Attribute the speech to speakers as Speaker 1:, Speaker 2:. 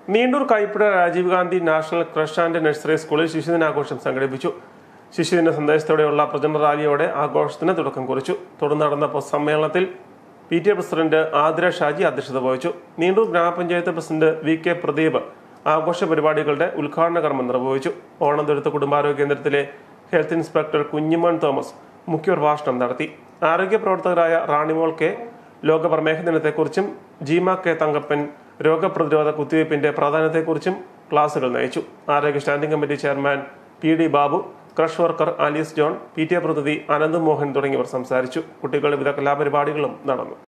Speaker 1: Neendoor Kaipuzha Rajiv Gandhi national creche and nursery സ്കൂളിൽ ശിശുദിനാഘോഷം സംഘടിപ്പിച്ചു ശിശുദിന സന്ദേശത്തോടെയുള്ള പ്രചരണ റാലിയോടെ ആഘോഷത്തിന് തുടക്കം കുറിച്ചു തുടർന്ന് നടന്ന പൊതുസമ്മേളനത്തിൽ P T A president Athira Shaji അധ്യക്ഷത വഹിച്ചു നീണ്ടൂർ ഗ്രാമപഞ്ചായത്ത് പ്രസിഡന്റ് വി കെ പ്രദീപ് ആഘോഷ പരിപാടികളുടെ ഉദ്ഘാടന കർമ്മം നിർവഹിച്ചു ഓണന്തുരുത്ത് കുടുംബാരോഗ്യ കേന്ദ്രത്തിലെ ഹെൽത്ത് ഇൻസ്പെക്ടർ കുഞ്ഞിമോൻ തോമസ് മുഖ്യപ്രഭാഷണം നടത്തി ആരോഗ്യ പ്രവർത്തകരായ റാണിമോൾ കെ ലോക പ്രമേഹ ദിനത്തെക്കുറിച്ചും ജീമ കെ തങ്കപ്പൻ രോഗപ്രതിരോധ കുത്തിവയ്പ്പിന്റെ പ്രാധാന്യത്തെക്കുറിച്ചും ക്ലാസുകൾ നയിച്ചു ആരോഗ്യ standing committee chairman P D Babu creche worker Alice John P T A പ്രതിനിധി അനന്ത് മോഹൻ തുടങ്ങിയവർ സംസാരിച്ചു കുട്ടികളുടെ വിവിധ കലാപരിപാടികളും നടന്നു